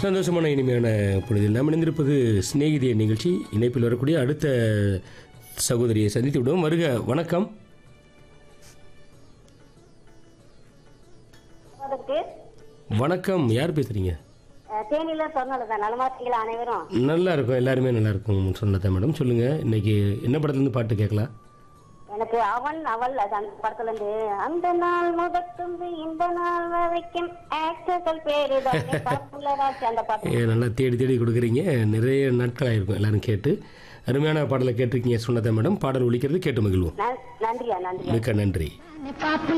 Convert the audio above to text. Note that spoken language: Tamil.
சந்தோஷமான இனிமையான பொழுதில் நாம் இணைந்திருப்பது சிநேகிதிய நிகழ்ச்சி இணைப்பில் வரக்கூடிய அடுத்த சகோதரியை சந்தித்து விடுவோம் வருக வணக்கம் அதற்கு வணக்கம் யார் பேசுறீங்க அஹ், தேனியில சொன்னதுதான் நலமா இருக்கீங்களா அனைவரும் நல்லா இருக்கும் எல்லாருமே நல்லா இருக்கும் சொன்னதா மேடம் சொல்லுங்க இன்னைக்கு என்ன படத்துலேருந்து பாட்டு கேட்கலாம் எனக்கு அவன் அவள் அது அந்த படத்துல இருந்து அந்த நாள் முதற்கொண்டு இந்த நாள் வரைக்கும் ஆக்டர்கள் பேரு பாப்புலராச்சு அந்த பாட்டு ஏ, நல்லா தேடி தேடி கொடுக்குறீங்க நிறைய நாட்கள் ஆயிருக்கும் எல்லாரும் கேட்டு அருமையான பாடலை கேட்டிருக்கீங்க சொன்னதா மேடம் பாடல் ஒழிக்கிறது கேட்டு மகிழ்வோம் நன்- நன்றியா நன்றியா மிக்க நன்றி